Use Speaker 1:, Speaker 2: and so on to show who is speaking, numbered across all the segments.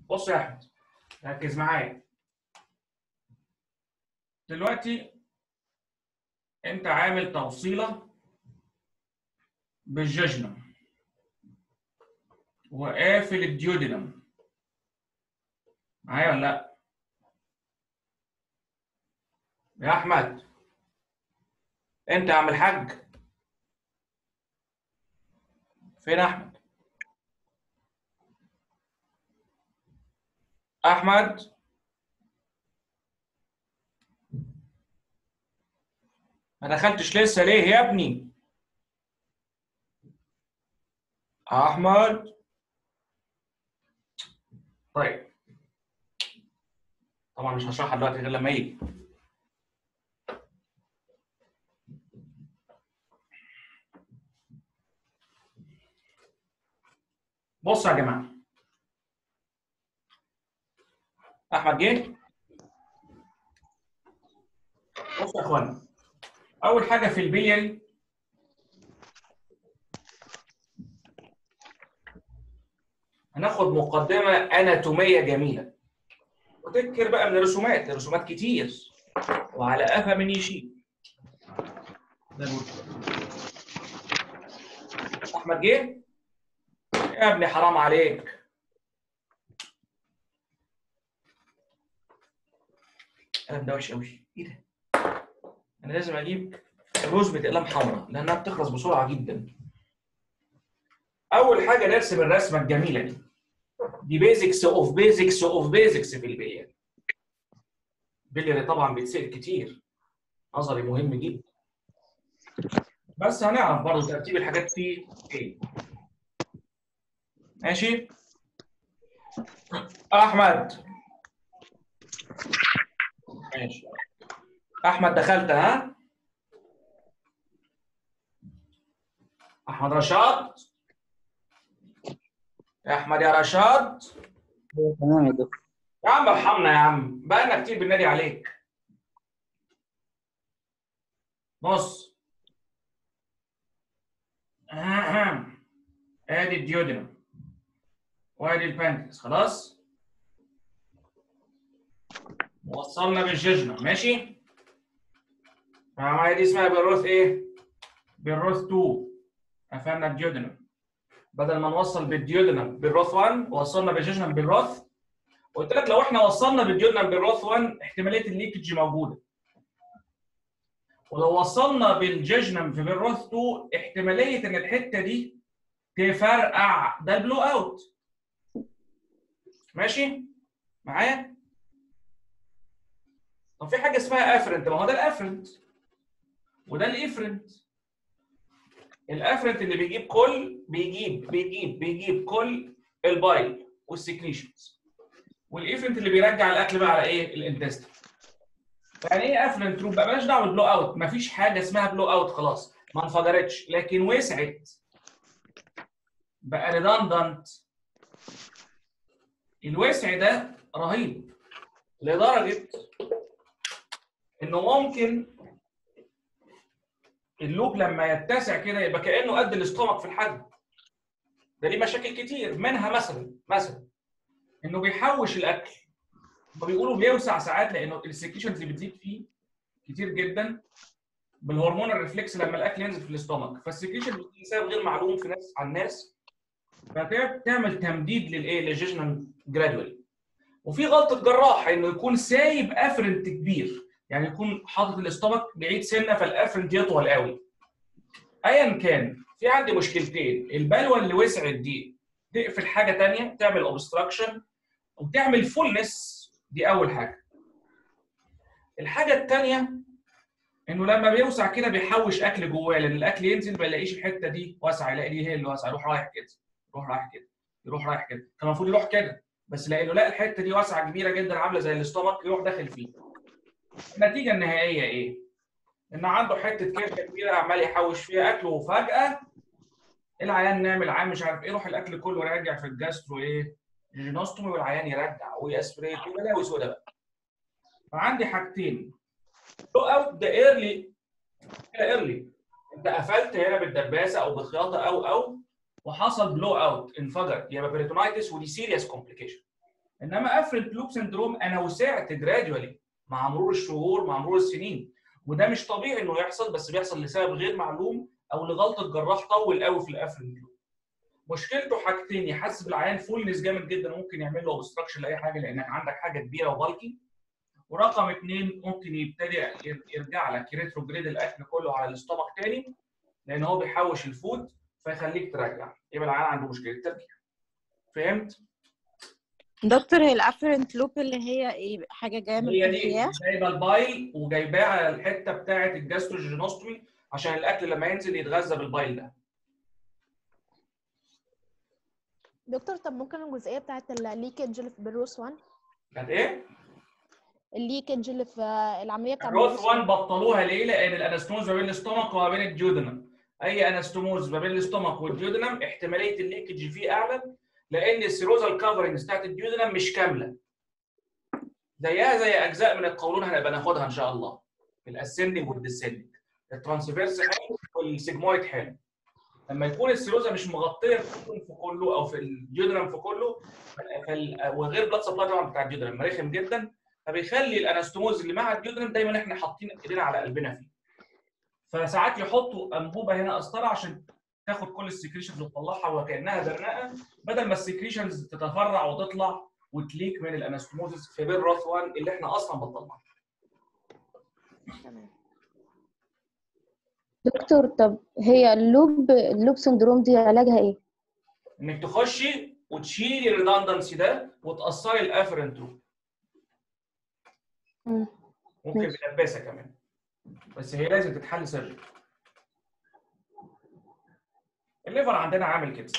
Speaker 1: بص يا احمد ركز معايا دلوقتي انت عامل توصيله بالججنم وقافل الديودينم معايا ولا لا يا احمد انت يا عم الحاج فين احمد احمد ما دخلتش لسه ليه يا ابني احمد طيب طبعا مش هشرحها دلوقتي غير لما يجي بصوا يا جماعه احمد جه بصوا يا اخوانا اول حاجه في البيلياري هناخد مقدمه اناتوميه جميله وتذكر بقى من الرسومات الرسومات كتير وعلى قفا من يشيل ده الوجه. احمد جه يا ابني حرام عليك القلم ده وحش قوي ايه ده انا لازم اجيب رزمه اقلام حمراء لانها بتخلص بسرعه جدا اول حاجه نرسم الرسمه الجميله دي دي بيزكس اوف بيزكس اوف بيزكس في البيلياري البيلياري طبعا بيتسال كتير نظري مهم جدا بس هنعرف برضه ترتيب الحاجات فيه ايه ماشي احمد ماشي احمد دخلت ها احمد رشاد يا احمد يا رشاد
Speaker 2: تمام يا دكتور
Speaker 1: يا عم ارحمنا يا عم بقالنا كتير بننادي عليك بص ادي الديودينم وادي البانكرياس خلاص وصلنا بالججنة ماشي فمعايا دي اسمها بالروث ايه بالروث 2 قفلنا الديودينم بدل ما نوصل بالديودينم بالروث 1 وصلنا بالججنم بالروث قلت لك لو احنا وصلنا بالديودينم بالروث 1 احتماليه الليكج موجوده ولو وصلنا بالججنم في بالروث 2 احتماليه ان الحته دي تفرقع ده البلو اوت ماشي معايا طب في حاجه اسمها افرنت ما هو ده الافرنت وده الافرنت الافرنت اللي بيجيب كل بيجيب بيجيب بيجيب كل البايل والسكريشنز والافرنت اللي بيرجع الاكل بقى على ايه الانتستين يعني ايه افرنت روب بقى مالناش دعوه بالبلو اوت مفيش حاجه اسمها بلو اوت خلاص ما انفجرتش لكن وسعت بقى ريدندنت الوسع ده رهيب لدرجه انه ممكن اللوب لما يتسع كده يبقى كانه قد الاستومك في الحجم ده ليه مشاكل كتير منها مثلا مثلا انه بيحوش الاكل هم بيقولوا بيوسع ساعات لانه السكريشنز اللي بتزيد فيه كتير جدا بالهرمون الريفلكس لما الاكل ينزل في الاستومك فالسكريشن بتيجي سبب غير معلوم في ناس عن ناس فتعمل تمديد للايه للجيجنال جرادولي وفي غلطه جراح انه يكون سايب افرنت كبير يعني يكون حاطط الاستومك بعيد سنه فالافرنت يطول قوي ايا كان في عندي مشكلتين البلوه اللي وسعت دي تقفل حاجه ثانيه تعمل اوبستراكشن وتعمل فولنس دي اول حاجه الحاجه الثانيه انه لما بيوسع كده بيحوش اكل جواه لان الاكل ينزل ما يلاقيش الحته دي واسعه يلاقي دي هي اللي واسعه يروح رايح كده يروح رايح كده يروح رايح كده كان المفروض يروح كده بس لانه لا الحته دي واسعه كبيره جدا عامله زي الاستومك يروح داخل فيه النتيجه النهائيه ايه؟ ان عنده حته كرشه كبيره عمال يحوش فيها اكل وفجاه العيان نعمل عام مش عارف ايه يروح الاكل كله راجع في الجاسترو ايه؟ جينوستومي والعيان يرجع ويسبريت وبلاوي سودا بقى. فعندي حاجتين لو اوت ده ايرلي ايرلي انت قفلت هنا بالدباسه او بالخياطه او او وحصل بلو اوت انفجر يبقى بيريتونايتس ودي سيريس كومبليكيشن انما افرنت لوب سندروم انا وسعت جراديولي مع مرور الشهور مع مرور السنين وده مش طبيعي انه يحصل بس بيحصل لسبب غير معلوم او لغلطه جراح طول قوي في الافرنت لوب مشكلته حاجتين يحسب العيان فولنس جامد جدا ممكن يعمل له اوبستراكشن لاي حاجه لانك عندك حاجه كبيره وبالكي ورقم اثنين ممكن يبتدي يرجع لك يريتروجريد الاكل كله على الاستومك تاني لان هو بيحوش الفود فيخليك ترجع يبقى العيان عنده مشكله ترجيع فهمت؟
Speaker 3: دكتور هي الافرنت لوب اللي هي ايه حاجه جايه من
Speaker 1: هي دي
Speaker 3: البنكرياس
Speaker 1: جايبه البايل وجايباه على الحته بتاعه الجاستروجينوستومي عشان الاكل لما ينزل يتغذى بالبايل ده
Speaker 4: دكتور طب ممكن الجزئيه بتاعت الليكج اللي في بالروس 1
Speaker 1: كانت ايه؟
Speaker 4: الليكج اللي في العمليه بتاع
Speaker 1: الروث
Speaker 4: بالروس
Speaker 1: 1 بطلوها ليه؟ لان الانستوموز ما بين الاستومك وما بين الجيودنم اي انستوموز ما بين الاستومك والجيودنم احتماليه الليكج فيه اعلى لان السيروزال كفرنجز بتاعت الجيودنم مش كامله زيها زي اجزاء من القولون هنبقى ناخدها ان شاء الله الاسندنج والديسندنج الترانسفيرس حلو والسيجمويد حلو لما يكون السيروزا مش مغطيه القولون في كله او في الجيودنم في كله فال- وغير بلاد سبلاي طبعا بتاع الجيودنم رخم جدا فبيخلي الانستوموز اللي مع الجيودنم دايما احنا حاطين ايدينا على قلبنا فيه فساعات يحطوا انبوبه هنا قسطره عشان تاخد كل السكريشنز وتطلعها وكانها درنقه بدل ما السكريشنز تتفرع وتطلع وتليك من الانستوموزس في بين روث 1 اللي احنا اصلا بنطلعها
Speaker 4: تمام
Speaker 5: دكتور طب هي اللوب اللوب سندروم دي علاجها ايه؟
Speaker 1: انك تخشي وتشيلي الريدندنسي ده وتقصري الافرنت لوب
Speaker 5: مم.
Speaker 1: ممكن
Speaker 5: ماشي.
Speaker 1: بلباسه كمان بس هي لازم تتحل سيرجري الليفر عندنا عامل كده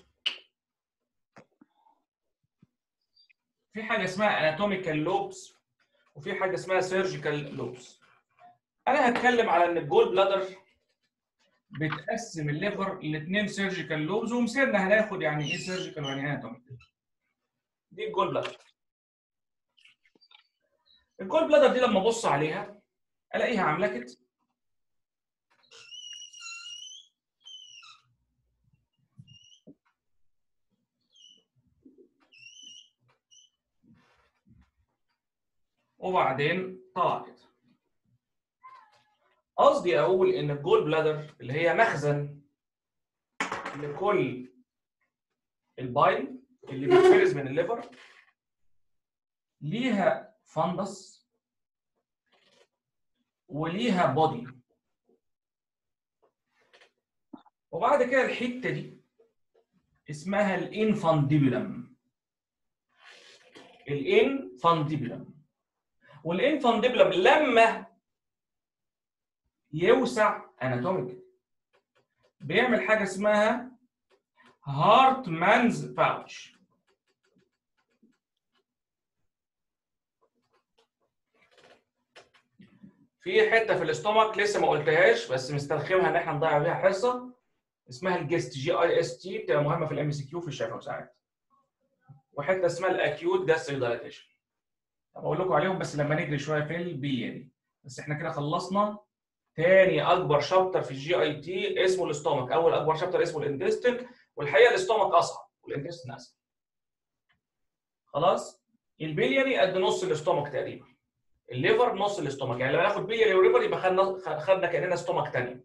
Speaker 1: في حاجه اسمها اناتوميكال لوبس وفي حاجه اسمها سيرجيكال لوبس انا هتكلم على ان الجول بلادر بتقسم الليفر لاثنين سيرجيكال لوبز ومثالنا هناخد يعني ايه سيرجيكال ويعني ايه اناتوميكال دي الجول بلادر الجول بلادر دي لما ابص عليها الاقيها عامله كده وبعدين طلع كده قصدي اقول ان الجول بلادر اللي هي مخزن لكل البايل اللي بيتفرز من الليفر ليها فندس وليها بودي وبعد كده الحته دي اسمها الانفانديبولم الانفانديبولم والانفانديبولم لما يوسع اناتوميك بيعمل حاجه اسمها هارت مانز باوتش في حته في الاستومك لسه ما قلتهاش بس مسترخمها ان احنا نضيع فيها حصه اسمها الجست جي اي اس تي بتبقى مهمه في الام سي كيو في الشفا ساعات وحته اسمها الاكيوت جاستريك دايلاتيشن بقول لكم عليهم بس لما نجري شويه في البي دي بس احنا كده خلصنا تاني اكبر شابتر في الجي اي تي اسمه الاستومك اول اكبر شابتر اسمه الاندستين والحقيقه الاستومك اصعب والاندستين اسهل خلاص البلياري قد نص الاستومك تقريبا الليفر نص الاستومك يعني لما ناخد بلياري وليفر يبقى خدنا خدنا كاننا استومك تاني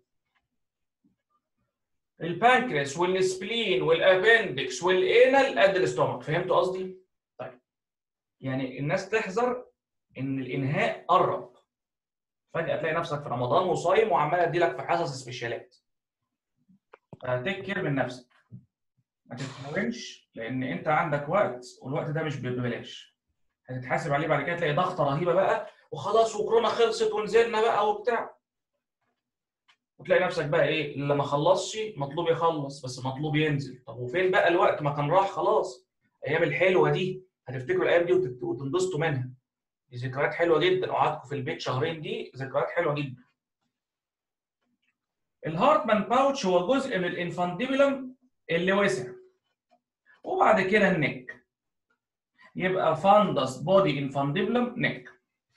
Speaker 1: البانكرياس والسبلين والابندكس والانال قد الاستومك فهمتوا قصدي؟ طيب يعني الناس تحذر ان الانهاء قرب فجاه تلاقي نفسك في رمضان وصايم وعمال اديلك في حصص سبيشالات فتيك كير من نفسك ما تتهاونش لان انت عندك وقت والوقت ده مش ببلاش هتتحاسب عليه بعد كده تلاقي ضغطه رهيبه بقى وخلاص وكورونا خلصت ونزلنا بقى وبتاع وتلاقي نفسك بقى ايه اللي ما خلصش مطلوب يخلص بس مطلوب ينزل طب وفين بقى الوقت ما كان راح خلاص الايام الحلوه دي هتفتكروا الايام دي وتت- وتنبسطوا منها دي ذكريات حلوه جدا قعدتكم في البيت شهرين دي ذكريات حلوه جدا الهارتمان باوتش هو جزء من الانفانديبولم اللي وسع وبعد كده النك يبقى فاندس بودي انفانديبولم نك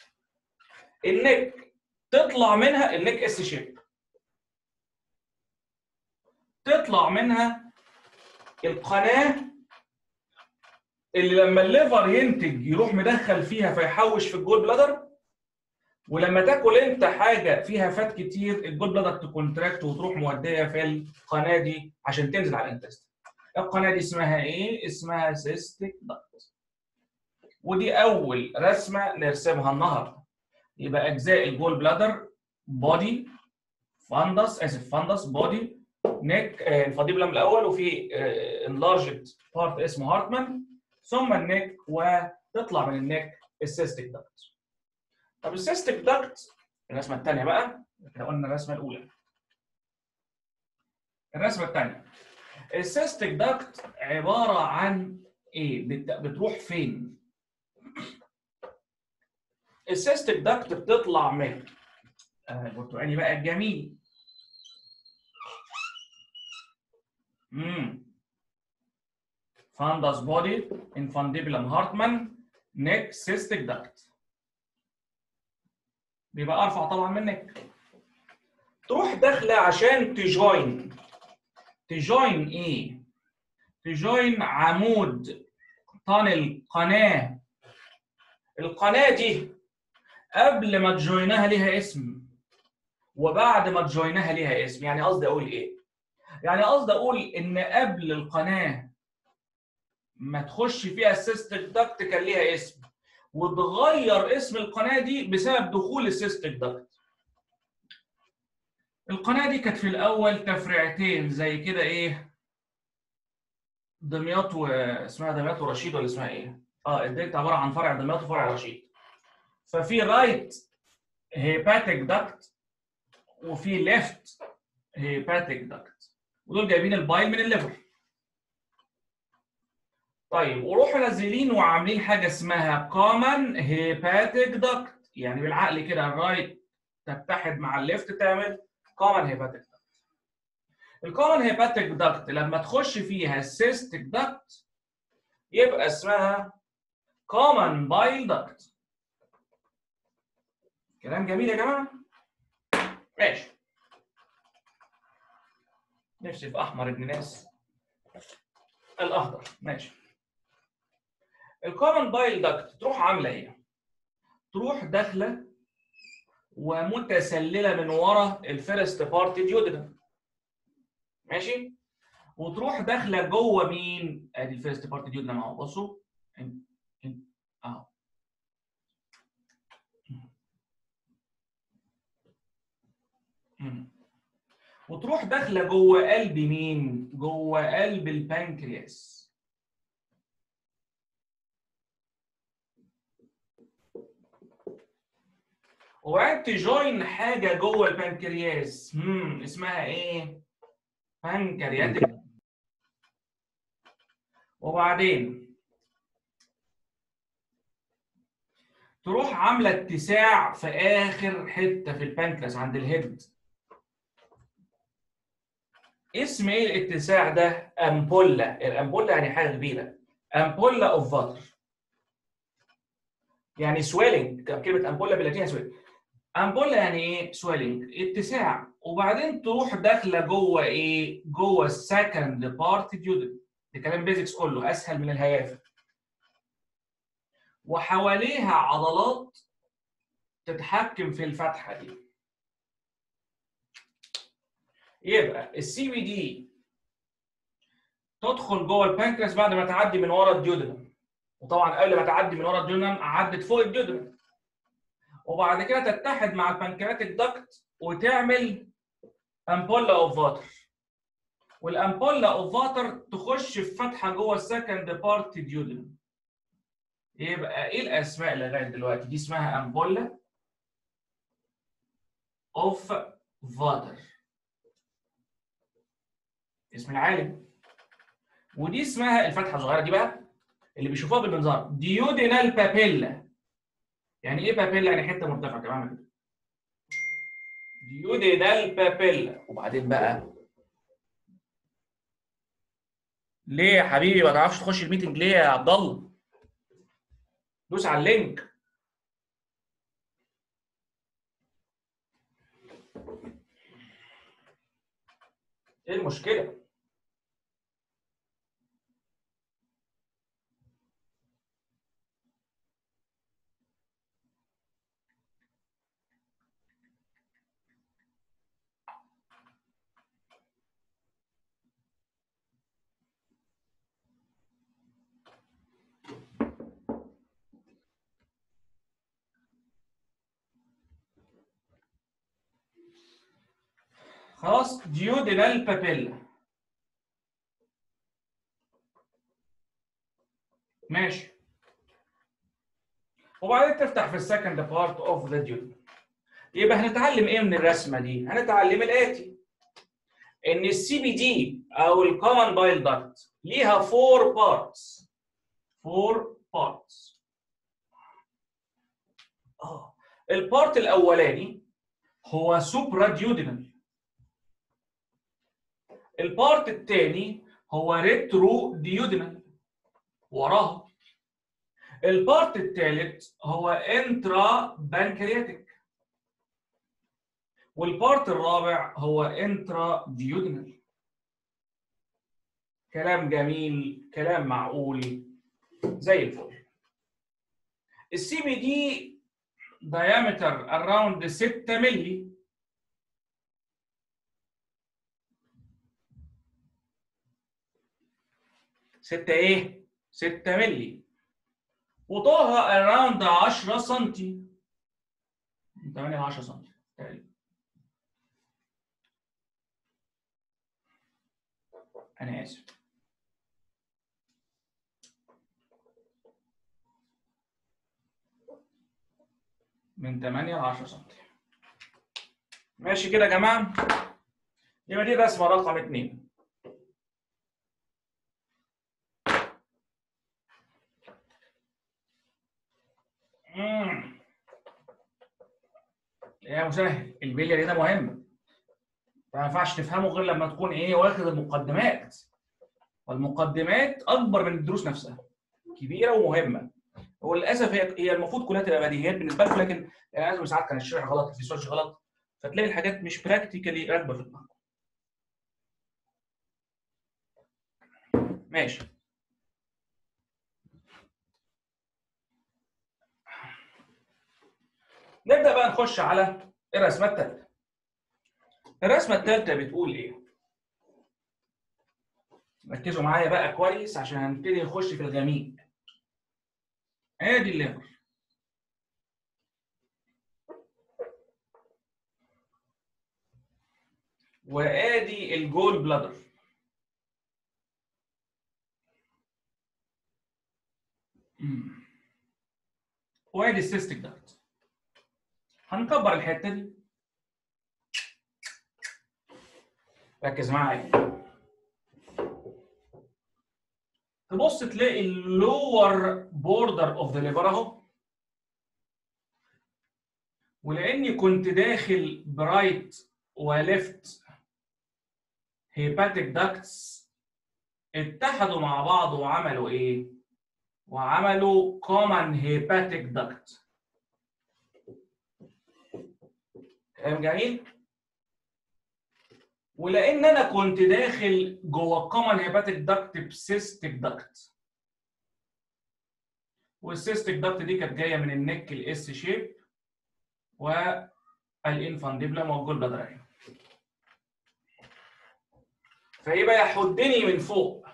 Speaker 1: النك تطلع منها النك اس شيب تطلع منها القناه اللي لما الليفر ينتج يروح مدخل فيها فيحوش في الجول بلادر ولما تاكل انت حاجه فيها فات كتير الجول بلادر تكونتراكت وتروح موديه في القناه دي عشان تنزل على الانتستين القناه دي اسمها ايه؟ اسمها سيستيك داكت ودي اول رسمه نرسمها النهارده يبقى اجزاء الجول بلادر بودي فاندس اسف فاندس بودي نيك الفاديبلم الاول وفي انلارجد بارت اسمه هارتمان ثم النيك وتطلع من النيك السيستيك داكت طب السيستيك داكت الرسمه الثانيه بقى احنا قلنا الرسمه الاولى الرسمه الثانيه السيستيك داكت عباره عن ايه بت- بتروح فين السيستيك داكت بتطلع من آه، البرتقالي بقى الجميل امم فاندس بودي انفانديبلم هارتمان نيك سيستيك داكت بيبقى ارفع طبعا من النك تروح داخله عشان تجوين تجوين ايه تجوين عمود طانل قناه القناه دي قبل ما تجوينها ليها اسم وبعد ما تجوينها ليها اسم يعني قصدي اقول ايه يعني قصدي اقول ان قبل القناه ما تخش فيها السيستيك داكت كان ليها اسم وتغير اسم القناه دي بسبب دخول السيستيك داكت القناه دي كانت في الاول تفريعتين زي كده ايه دمياط و اسمها دمياط ورشيد ولا اسمها ايه اه ديت عباره عن فرع دمياط وفرع رشيد ففي رايت هيباتيك داكت وفي ليفت هيباتيك داكت ودول جايبين البايل من الليفر طيب وروحوا نازلين وعاملين حاجه اسمها كومن هيباتيك داكت يعني بالعقل كده الرايت تتحد مع الليفت تعمل كومن هيباتيك داكت الكومن هيباتيك داكت لما تخش فيها السيستيك داكت يبقى اسمها كومن بايل داكت كلام جميل يا جماعه ماشي نفسي في احمر ابن ناس الاخضر ماشي الكومن بايل داكت تروح عامله ايه تروح داخله ومتسلله من ورا الفيرست بارت ديودنم ماشي وتروح داخله جوه مين ادي الفيرست بارت ديودنم اهو بصوا إن- إن- اهو مم. وتروح داخله جوه قلب مين جوه قلب البنكرياس وبعدين تجوين حاجه جوه البنكرياس امم اسمها ايه بنكرياتيك وبعدين تروح عامله اتساع في اخر حته في البنكرياس عند الهيد اسم ايه الاتساع ده امبولا الامبولا يعني حاجه كبيره امبولا اوف فاتر يعني سويلنج كلمه امبولا باللاتينيه سويلنج امبولا يعني ايه سويلنج اتساع وبعدين تروح داخله جوه ايه جوه السكند بارت ديودن ده كلام بيزكس كله اسهل من الهيافه وحواليها عضلات تتحكم في الفتحه دي يبقى السي بي دي تدخل جوه البنكرياس بعد ما تعدي من ورا الديودنم وطبعا قبل ما تعدي من ورا الديودنم عدت فوق الديودنم وبعد كده تتحد مع البنكرياتيك داكت وتعمل امبولا اوف واتر والامبولا اوف واتر تخش في فتحه جوه السكند بارت ديودنم يبقى ايه الاسماء اللي لغايه دلوقتي دي اسمها امبولا اوف واتر اسم العالم ودي اسمها الفتحه الصغيره دي بقى اللي بيشوفوها بالمنظار ديودينال بابيلا يعني ايه بابيلا يعني حته مرتفعه كمان كده ديودينال بابيلا وبعدين بقى ليه يا حبيبي ما تعرفش تخش الميتنج ليه يا عبد الله دوس على اللينك ايه المشكله خلاص ديودينال بابيلا ماشي وبعدين تفتح في السكند بارت اوف ذا ديودن يبقى هنتعلم ايه من الرسمه دي؟ هنتعلم الاتي ان السي بي دي او الكومن بايل داكت ليها فور بارتس فور بارتس اه البارت الاولاني هو سوبرا ديودينال البارت الثاني هو ريترو ديودينال وراها البارت الثالث هو انترا بانكرياتيك والبارت الرابع هو انترا ديودينال كلام جميل كلام معقول زي الفل السي بي دي diameter around 6 مللي ستة ايه؟ 6 مللي وطولها around 10 سنتي 8 ل 10 سنتي تقريبا انا اسف من 8 ل 10 سم ماشي كده يا جماعه يبقى دي الرسمه رقم 2 امم يا مسهل البلية ده مهم ما ينفعش تفهمه غير لما تكون ايه واخد المقدمات والمقدمات اكبر من الدروس نفسها كبيره ومهمه وللاسف هي هي المفروض كلها تبقى بديهيات بالنسبه لكم لكن لازم ساعات كان الشرح غلط الفيسيولوجي غلط فتلاقي الحاجات مش براكتيكالي راكبه في دماغك ماشي نبدا بقى نخش على الرسمه الثالثه الرسمه الثالثه بتقول ايه ركزوا معايا بقى كويس عشان هنبتدي نخش في الغميق ادي الليفر وادي الجول بلادر مم. وادي السيستيك داكت هنكبر الحته دي ركز معايا تبص تلاقي اللور بوردر اوف ذا ليفر اهو ولاني كنت داخل برايت وليفت هيباتيك داكتس اتحدوا مع بعض وعملوا ايه؟ وعملوا كومن هيباتيك داكت كلام جميل؟ ولان انا كنت داخل جوه الكومن هيباتيك داكت بسيستيك داكت والسيستيك داكت دي كانت جايه من النك الاس شيب والانفانديبلم والجول بلادر فيبقى يحدني من فوق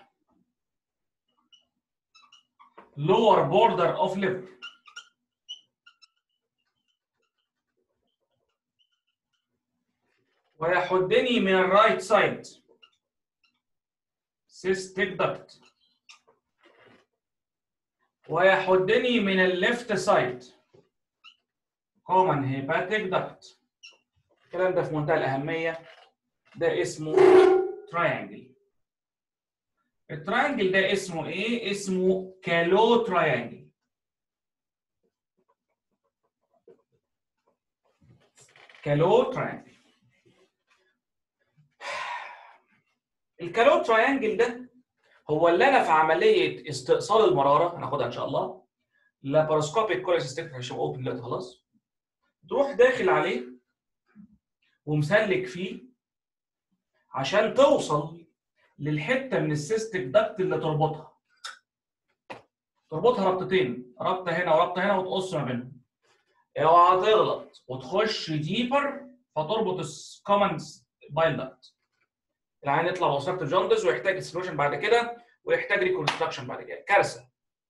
Speaker 1: lower border of liver ويحدني من الرايت سايد cystic duct ويحدني من الليفت سايد common hepatic duct الكلام ده في منتهى الأهمية ده اسمه triangle التراينجل ده اسمه ايه؟ اسمه كالو تراينجل كالو تراينجل الكالو تراينجل ده هو اللي انا في عمليه استئصال المراره هناخدها ان شاء الله لاباروسكوبيك كوليسيستيك عشان اوبن دلوقتي خلاص تروح داخل عليه ومسلك فيه عشان توصل للحته من السيستيك داكت اللي تربطها تربطها ربطتين ربطه هنا وربطه هنا وتقص ما بينهم اوعى تغلط وتخش ديبر فتربط الكومن بايل داكت العين يطلع بوصفه جوندس ويحتاج سولوشن بعد كده ويحتاج ريكونستراكشن بعد كده كارثه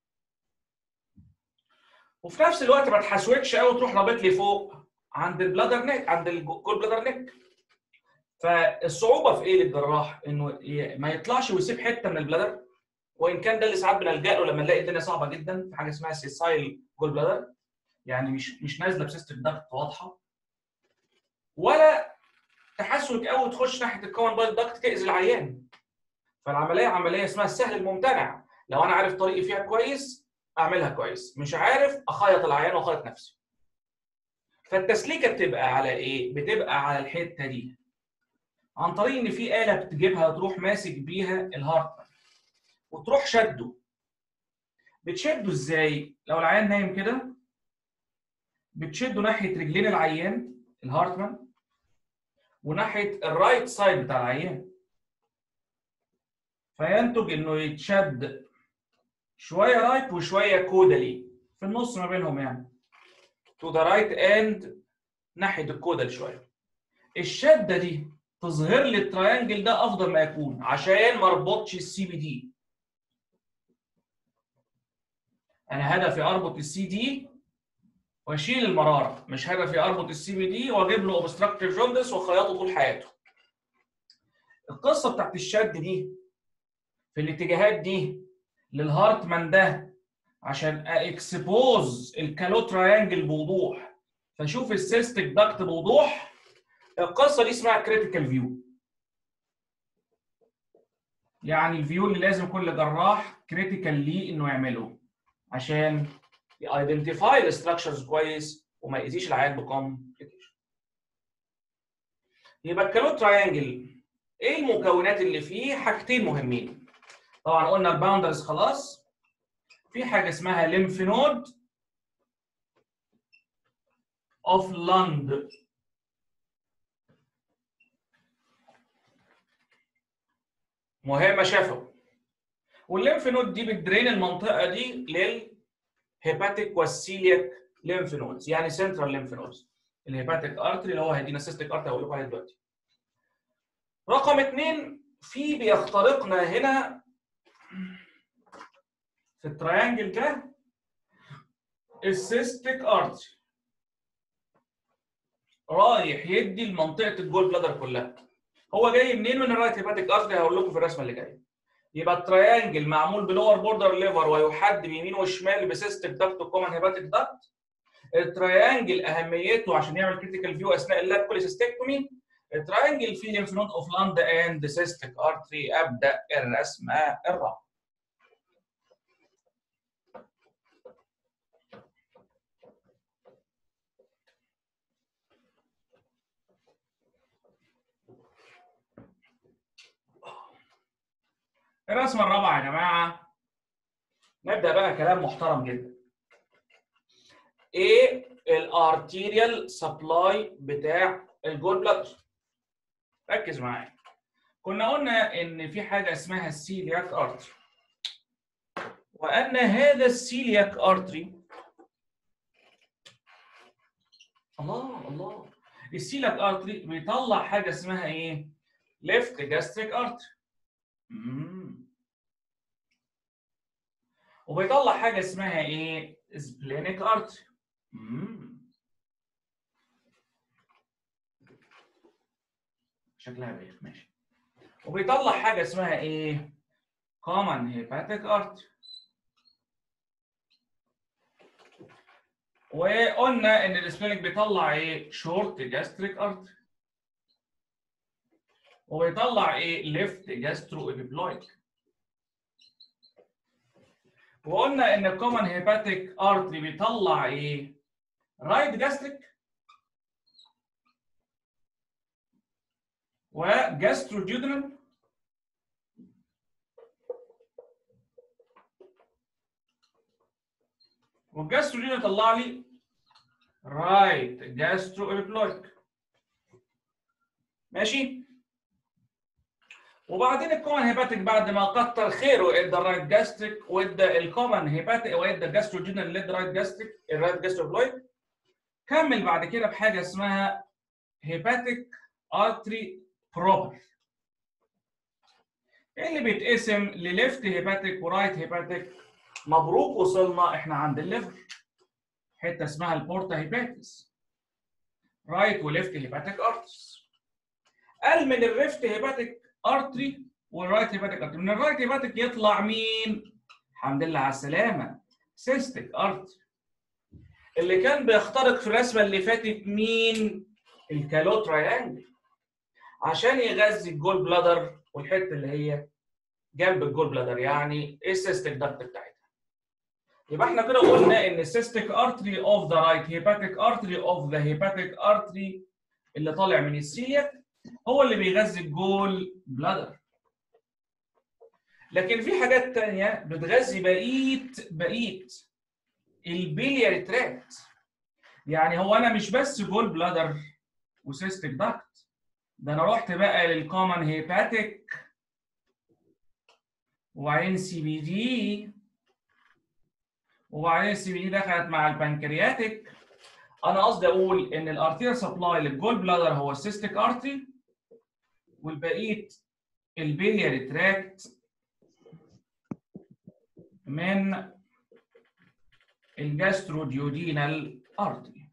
Speaker 1: وفي نفس الوقت ما تحسوكش قوي تروح رابط لي فوق عند البلادر نيك عند الجول بلادر نيك فالصعوبه في ايه للجراح انه ي- ما يطلعش ويسيب حته من البلادر وان كان ده اللي ساعات بنلجا له لما نلاقي الدنيا صعبه جدا في حاجه اسمها سيسايل جول بلادر يعني مش مش نازله بسيستم ضغط واضحه ولا تحسن قوي تخش ناحيه الكومن بايل داكت تاذي العيان فالعمليه عمليه اسمها السهل الممتنع لو انا عارف طريقي فيها كويس اعملها كويس مش عارف اخيط العيان واخيط نفسي فالتسليكه بتبقى على ايه بتبقى على الحته دي عن طريق ان في اله بتجيبها تروح ماسك بيها الهارت وتروح شده بتشده ازاي لو العيان نايم كده بتشده ناحيه رجلين العيان الهارتمان وناحيه الرايت سايد بتاع العيان فينتج انه يتشد شويه رايت وشويه كودالي في النص ما بينهم يعني تو ذا رايت اند ناحيه الكودال شويه الشده دي تظهر لي التريانجل ده افضل ما يكون عشان ما اربطش السي بي دي انا هدفي اربط السي دي واشيل المراره مش هدفي اربط السي بي دي واجيب له اوبستراكتيف جوندس واخيطه طول حياته القصه بتاعت الشد دي في الاتجاهات دي للهارتمان ده عشان اكسبوز الكالو تراينجل بوضوح فاشوف السيستيك داكت بوضوح القصه دي اسمها كريتيكال فيو يعني الفيو اللي لازم كل جراح كريتيكال ليه انه يعمله عشان يايدنتيفاي الاستراكشرز كويس وما يأذيش العيان بكومبليكيشن يبقى الكالو تراينجل ايه المكونات اللي فيه حاجتين مهمين طبعا قلنا الباوندرز خلاص في حاجه اسمها ليمف نود اوف لاند مهمه شافوا والليمف نود دي بتدرين المنطقه دي للهيباتيك والسيلياك ليمف نودز يعني سنترال ليمف نودز الهيباتيك ارتري اللي هو هيدينا سيستيك ارتري هقول لكم عليه دلوقتي رقم اثنين في بيخترقنا هنا في التريانجل ده السيستيك ارتري رايح يدي لمنطقه الجول بلادر كلها هو جاي منين من الرايت هيباتيك ارتري هقول لكم في الرسمه اللي جايه يبقى التريانجل معمول بلور بوردر ليفر ويحد بيمين وشمال بسيستيك داكت وكومن هيباتيك داكت التريانجل اهميته عشان يعمل كريتيكال فيو اثناء اللاب كوليسيستكتومي التريانجل فيه ليمف نود اوف لاند اند سيستيك ارتري ابدا الرسمه الرابعه الرسمه الرابعه يا جماعه نبدا بقى كلام محترم جدا ايه الارتيريال سبلاي بتاع الجول بلادر ركز معايا كنا قلنا ان في حاجه اسمها السيلياك ارتري وان هذا السيلياك ارتري الله الله السيلياك ارتري بيطلع حاجه اسمها ايه ليفت جاستريك ارتري وبيطلع حاجه اسمها ايه سبلينيك ارتري شكلها بايخ ماشي وبيطلع حاجه اسمها ايه common hepatic artery وقلنا ان السبلينيك بيطلع ايه شورت جاستريك ارتري وبيطلع ايه ليفت جاسترو ابيبلويك وقلنا ان الكومن هيباتيك ارتري بيطلع ايه رايت جاستريك وجاستروديودنال والجاستروديودنال طلع لي رايت جاسترو ابيبلويك ماشي وبعدين الكومن هيباتيك بعد ما كتر خيره ادى الرايت جاستريك وادى الكومن هيباتيك وادى الجاستروجينال اللي ادى رايت جاستريك الرايت جاستروبلويد كمل بعد كده بحاجه اسمها هيباتيك ارتري بروبر اللي بيتقسم لليفت هيباتيك ورايت هيباتيك مبروك وصلنا احنا عند الليفر حته اسمها البورتا هيباتيس رايت وليفت هيباتيك ارتريز قال من الريفت هيباتيك ارتري والرايت هيباتيك ارتري من الرايت هيباتيك يطلع مين؟ الحمد لله على السلامه سيستيك ارتري اللي كان بيخترق في الرسمه اللي فاتت مين؟ الكالو تراينجل عشان يغذي الجول بلادر والحته اللي هي جنب الجول بلادر يعني ايه السيستيك داكت بتاعتها يبقى احنا كده قلنا ان السيستيك ارتري اوف ذا رايت هيباتيك ارتري اوف ذا هيباتيك ارتري اللي طالع من السيلياك هو اللي بيغذي الجول بلادر لكن في حاجات تانية بتغذي بقيه بقيه البيلياري تراكت يعني هو انا مش بس جول بلادر وسيستيك داكت ده انا رحت بقى للكومن هيباتيك وبعدين سي بي دي وبعدين السي بي دي دخلت مع البنكرياتيك انا قصدي اقول ان الارتير سبلاي للجول بلادر هو السيستيك ارتري والبقيه البيلياري تراكت من الجاستروديودينال ارتري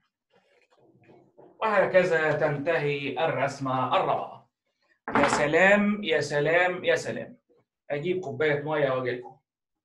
Speaker 1: وهكذا تنتهي الرسمه الرابعه يا سلام يا سلام يا سلام اجيب كوبايه ميه واجي لكم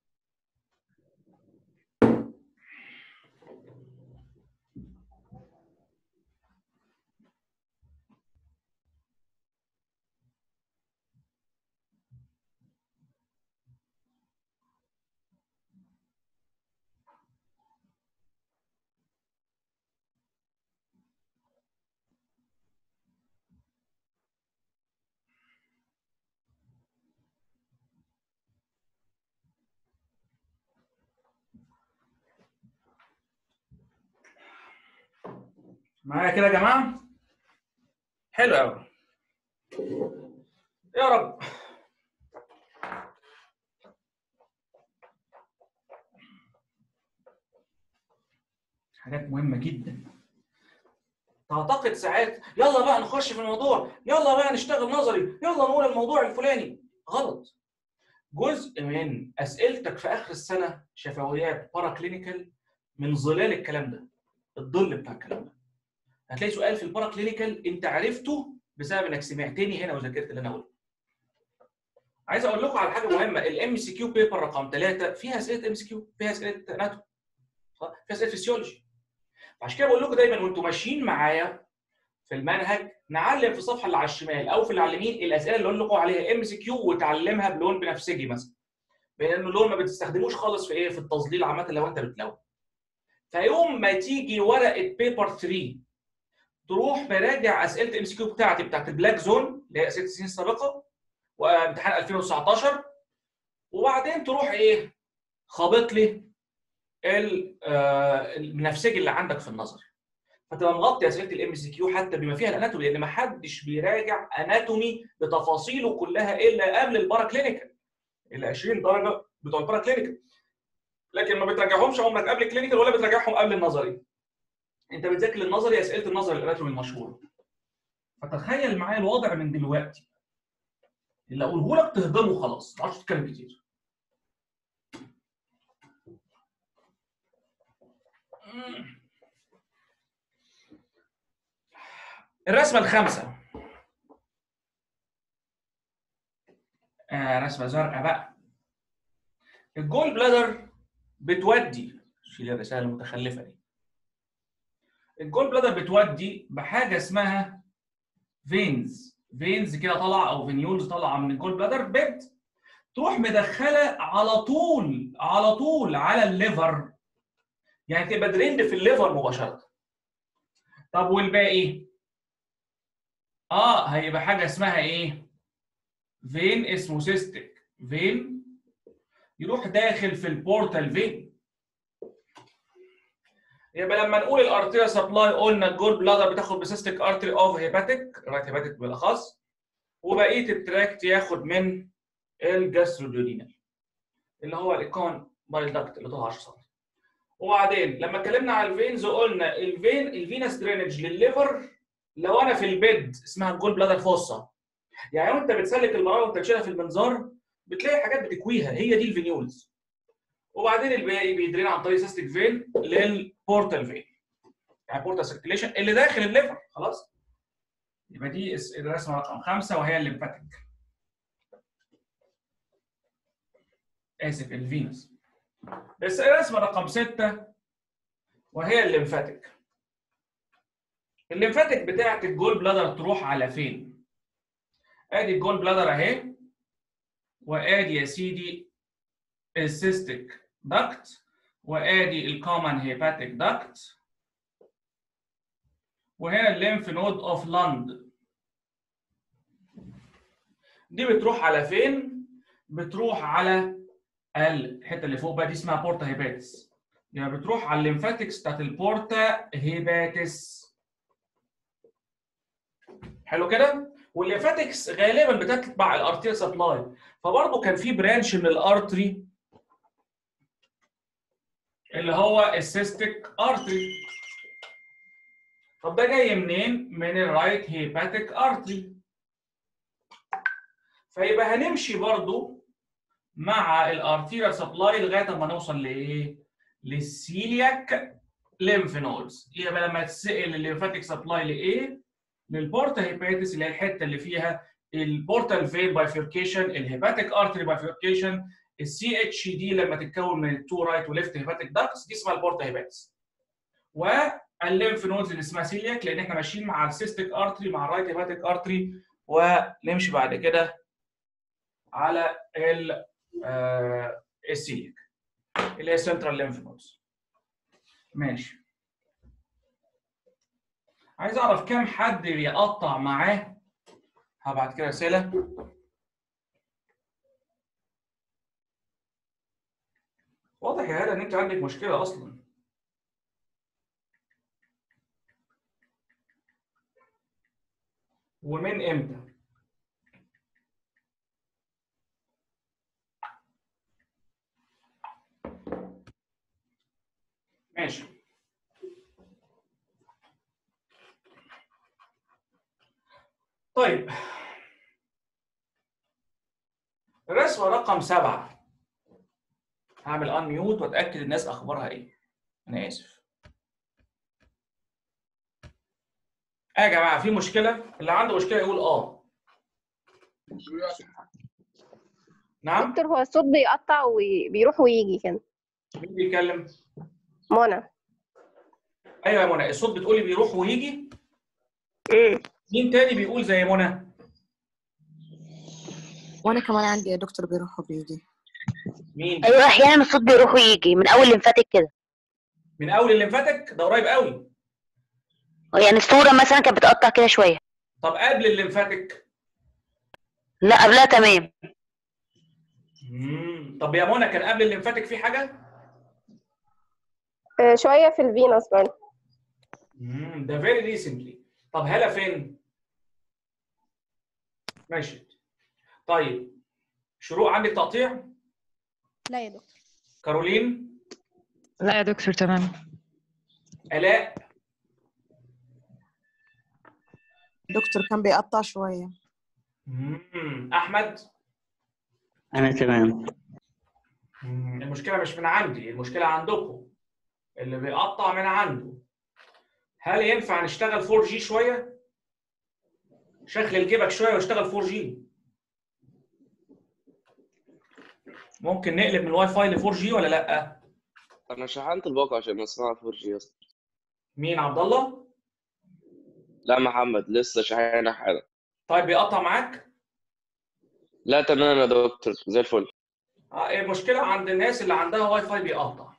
Speaker 1: معايا كده يا جماعه حلو قوي يا رب حاجات مهمه جدا تعتقد ساعات يلا بقى نخش في الموضوع يلا بقى نشتغل نظري يلا نقول الموضوع الفلاني غلط جزء من اسئلتك في اخر السنه شفويات بارا كلينيكال من ظلال الكلام ده الظل بتاع الكلام ده هتلاقي سؤال في البارا كلينيكال انت عرفته بسبب انك سمعتني هنا وذاكرت اللي انا قلته عايز اقول لكم على حاجه مهمه الام سي كيو بيبر رقم ثلاثه فيها اسئله ام سي كيو فيها اسئله اناتومي فيها اسئله فيسيولوجي عشان كده بقول لكم دايما وانتم ماشيين معايا في المنهج نعلم في الصفحه اللي على الشمال او في اللي على اليمين الاسئله اللي اقول لكم عليها ام سي كيو وتعلمها بلون بنفسجي مثلا لان اللون ما بتستخدموش خالص في ايه في التظليل عامه لو انت بتلون فيوم ما تيجي ورقه بيبر 3 تروح براجع اسئله ام سي كيو بتاعتي بتاعت البلاك زون اللي هي اسئله السنين السابقه وامتحان 2019 وبعدين تروح ايه خابط لي البنفسجي اللي عندك في النظر فتبقى مغطي اسئله الام سي كيو حتى بما فيها الاناتومي لان ما حدش بيراجع اناتومي بتفاصيله كلها الا قبل البارا كلينيكال ال 20 درجه بتوع البارا كلينيكال لكن ما بتراجعهمش عمرك قبل الكلينيكال ولا بتراجعهم قبل النظري انت بتذاكر النظري اسئله النظري الاناتومي المشهوره فتخيل معايا الوضع من دلوقتي اللي اقوله لك تهضمه خلاص ما تعرفش تتكلم كتير الرسمه الخامسه آه رسمه زرقاء بقى الجول بلادر بتودي شيل الرساله المتخلفه دي الجول بلادر بتودي بحاجه اسمها فينز فينز كده طالعه او فينيولز طالعه من الجول بلادر بيد تروح مدخله على طول على طول على الليفر يعني تبقى دريند في الليفر مباشره طب والباقي اه هيبقى حاجه اسمها ايه فين اسمه سيستيك فين يروح داخل في البورتال فين يبقى لما نقول الارتيريا سبلاي قلنا الجول بلادر بتاخد بسيستيك ارتري اوف هيباتيك رايت هيباتيك بالاخص وبقيه التراكت ياخد من الجاستروديودينال اللي هو الايكون بايل داكت اللي طلع 10 سم وبعدين لما اتكلمنا على الفينز قلنا الفين الفينس درينج للليفر لو انا في البيد اسمها الجول بلادر فوسا يعني وانت بتسلك المراره وانت بتشيلها في المنظار بتلاقي حاجات بتكويها هي دي الفينيولز وبعدين الباقي بيدرين عن طريق سيستيك فين للبورتال فين يعني بورتال سيركيليشن اللي داخل الليفر خلاص يبقى دي اس- الرسمه رقم خمسه وهي الليمفاتيك اسف الفينوس بس الرسمه رقم سته وهي الليمفاتيك الليمفاتيك بتاعت الجول بلادر تروح على فين؟ ادي الجول بلادر اهي وادي يا سيدي السيستيك داكت وادي الكومن هيباتيك داكت وهنا الليمف نود اوف لاند دي بتروح على فين؟ بتروح على الحته اللي فوق بقى دي اسمها بورتا هيباتس يعني بتروح على الليمفاتكس بتاعت البورتا هيباتس حلو كده؟ والليمفاتكس غالبا بتتبع الارتيريا سبلاي فبرضه كان في برانش من الارتري اللي هو السيستيك ارتري طب ده جاي منين؟ من الرايت هيباتيك ارتري فيبقى هنمشي برضو مع الارتيريا سبلاي لغايه ما نوصل لايه؟ للسيلياك ليمف نودز يبقى لما تسال الليمفاتيك سبلاي لايه؟ للبورتا هيباتيس اللي هي الحته اللي فيها البورتال فين بايفيركيشن الهيباتيك ارتري بايفيركيشن السي اتش دي لما تتكون من التو رايت وليفت هيباتيك داكس دي اسمها البورتا هيباتيس والليمف نودز اللي اسمها سيلياك لان احنا ماشيين مع السيستيك ارتري مع الرايت هيباتيك ارتري ونمشي بعد كده على ال آه، السيلياك اللي هي سنترال ليمف نودز ماشي عايز اعرف كام حد بيقطع معاه هبعت كده رساله واضح يا هلا ان انت عندك مشكله اصلا ومن امتى ماشي طيب الرسمة رقم سبعة هعمل ان ميوت واتاكد الناس اخبارها ايه انا اسف اه يا جماعه في مشكله اللي عنده مشكله يقول اه نعم
Speaker 6: دكتور هو الصوت بيقطع وبيروح ويجي كده
Speaker 1: مين بيتكلم
Speaker 6: منى
Speaker 1: ايوه يا منى الصوت بتقولي بيروح ويجي مين تاني بيقول زي منى
Speaker 3: وانا كمان عندي يا دكتور بيروح وبيجي
Speaker 1: مين
Speaker 7: ايوه احيانا الصوت بيروح ويجي من اول لمفاتك كده
Speaker 1: من اول الليمفاتيك ده قريب قوي
Speaker 7: يعني الصوره مثلا كانت بتقطع كده شويه
Speaker 1: طب قبل الليمفاتيك
Speaker 7: لا قبلها تمام
Speaker 1: مم. طب يا منى كان قبل الليمفاتيك في حاجه
Speaker 6: آه، شوية في الفينوس برضه
Speaker 1: مم. ده فيري ريسنتلي طب هلا فين ماشي طيب شروق عندك تقطيع
Speaker 4: لا يا دكتور
Speaker 1: كارولين
Speaker 8: لا يا دكتور تمام
Speaker 1: الاء
Speaker 3: دكتور كان بيقطع شوية
Speaker 1: مم. احمد
Speaker 2: أنا تمام
Speaker 1: مم. المشكله مش من عندي المشكله عندكم اللي بيقطع من عنده هل ينفع نشتغل 4 جي شويه شغل جيبك شويه واشتغل 4 جي ممكن نقلب من الواي فاي ل 4 جي ولا لا
Speaker 9: انا شحنت الباقة عشان اسمعها 4 جي اصلا
Speaker 1: مين عبد الله
Speaker 9: لا محمد لسه شاحنها حالا
Speaker 1: طيب بيقطع معاك
Speaker 9: لا تمام يا دكتور زي الفل
Speaker 1: آه، المشكله عند الناس اللي عندها واي فاي بيقطع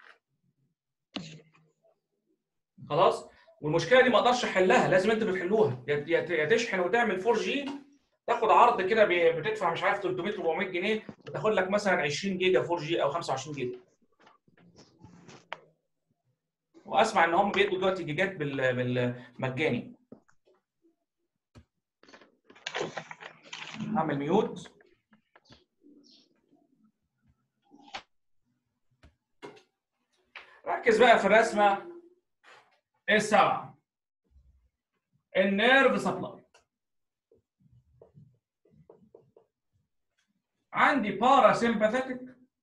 Speaker 1: خلاص والمشكله دي ما اقدرش احلها لازم انتوا بتحلوها يا يا ت- يا تشحن وتعمل 4 جي تاخد عرض كده ب- بتدفع مش عارف 300 400 جنيه وتاخد لك مثلا 20 جيجا 4 جي او 25 جيجا واسمع ان هم بيدوا دلوقتي جيجات بال- بالمجاني اعمل ميوت ركز بقى في الرسمه السبعه النيرف سبلاي عندي بارا سيمباثيك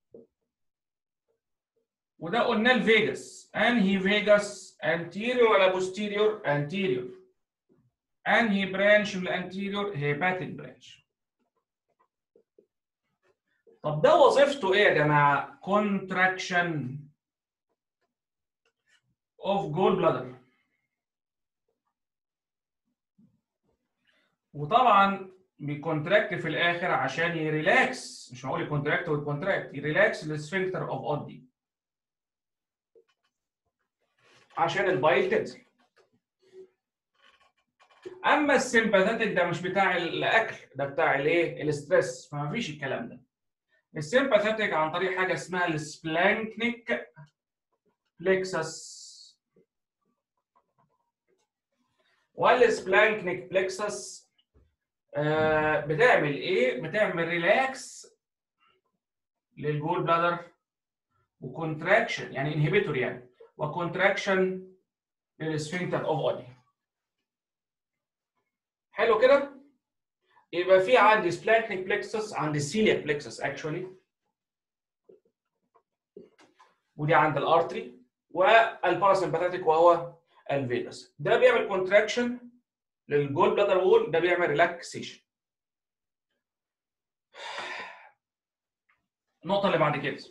Speaker 1: وده قلنا الفيجاس انهي فيجاس انتيريور ولا بوستيريور انتيريور انهي برانش من الانتيريور هيباتيك برانش طب ده وظيفته ايه يا جماعه كونتراكشن اوف جول بلادر وطبعا بيكونتراكت في الاخر عشان يريلاكس مش هقول يكونتراكت ويكونتراكت يريلاكس السفنكتر اوف اودي عشان البايل تنزل اما السيمباثيتك ده مش بتاع الاكل ده بتاع الايه الاستريس فما فيش الكلام ده السيمباثيتك عن طريق حاجه اسمها السبلانكنيك بلكسس والسبلانكنيك بلكسس آه بتعمل ايه بتعمل ريلاكس للجول بلادر وكونتراكشن يعني انهبيتور يعني وكونتراكشن للسفنكتر اوف اودي حلو كده يبقى في عندي سبلانكنيك بلكسس عندي سيلياك بلكسس اكشولي ودي عند الارتري والباراسمباثيك وهو الفيجاس ده بيعمل كونتراكشن للجول بلادر وول ده بيعمل ريلاكسيشن النقطه اللي بعد كده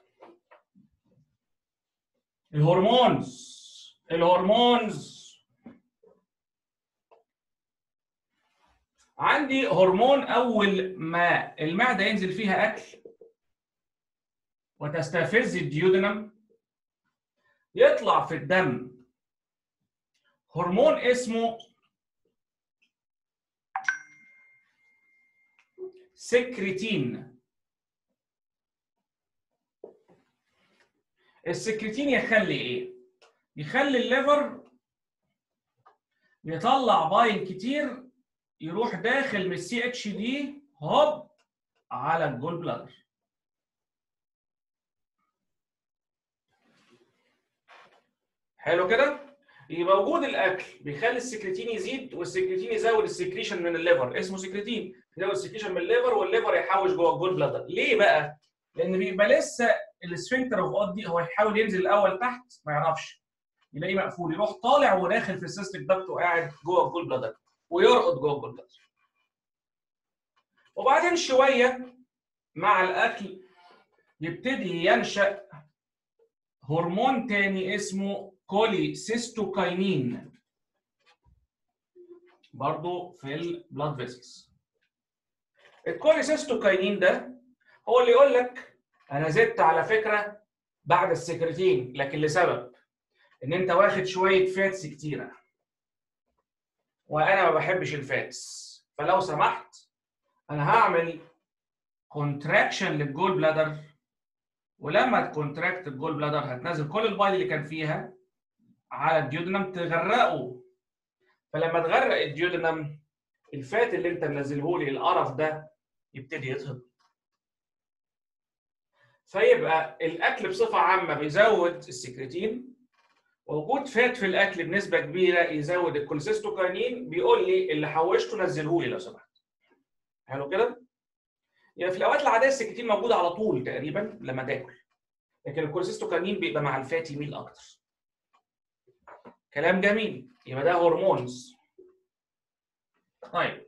Speaker 1: الهرمونز الهرمونز عندي هرمون اول ما المعده ينزل فيها اكل وتستفز الديودنم يطلع في الدم هرمون اسمه سكرتين السكرتين يخلي ايه يخلي الليفر يطلع بايل كتير يروح داخل من السي اتش دي هوب على الجول بلادر حلو كده يبقى وجود الاكل بيخلي السكرتين يزيد والسكرتين يزود السكريشن من الليفر اسمه سكرتين يزود السكريشن من الليفر والليفر يحوش جوه الجول بلادر ليه بقى لان بيبقى لسه السفنكتر اوف اود دي هو يحاول ينزل الاول تحت ما يعرفش يلاقيه مقفول يروح طالع وداخل في السيستيك داكت وقاعد جوه الجول بلادر ويرقد جوه الجول بلادر وبعدين شويه مع الاكل يبتدي ينشا هرمون تاني اسمه كوليسيستوكاينين برضو في البلاد فيسلز الكوليسيستوكاينين ده هو اللي يقول لك انا زدت على فكره بعد السكرتين لكن لسبب ان انت واخد شويه فاتس كتيره وانا ما بحبش الفاتس فلو سمحت انا هعمل كونتراكشن للجول بلادر ولما تكونتراكت الجول بلادر هتنزل كل البايل اللي كان فيها على الديودنم تغرقه فلما تغرق الديودنم الفات اللي انت منزله لي القرف ده يبتدي يتهضم فيبقى الاكل بصفه عامه بيزود السكرتين وجود فات في الاكل بنسبه كبيره يزود الكوليسيستوكاينين بيقول لي اللي حوشته نزله لي لو سمحت حلو كده يعني في الاوقات العاديه السكرتين موجوده على طول تقريبا لما تاكل لكن الكوليسيستوكاينين بيبقى مع الفات يميل اكتر كلام جميل يبقى ده هرمونز طيب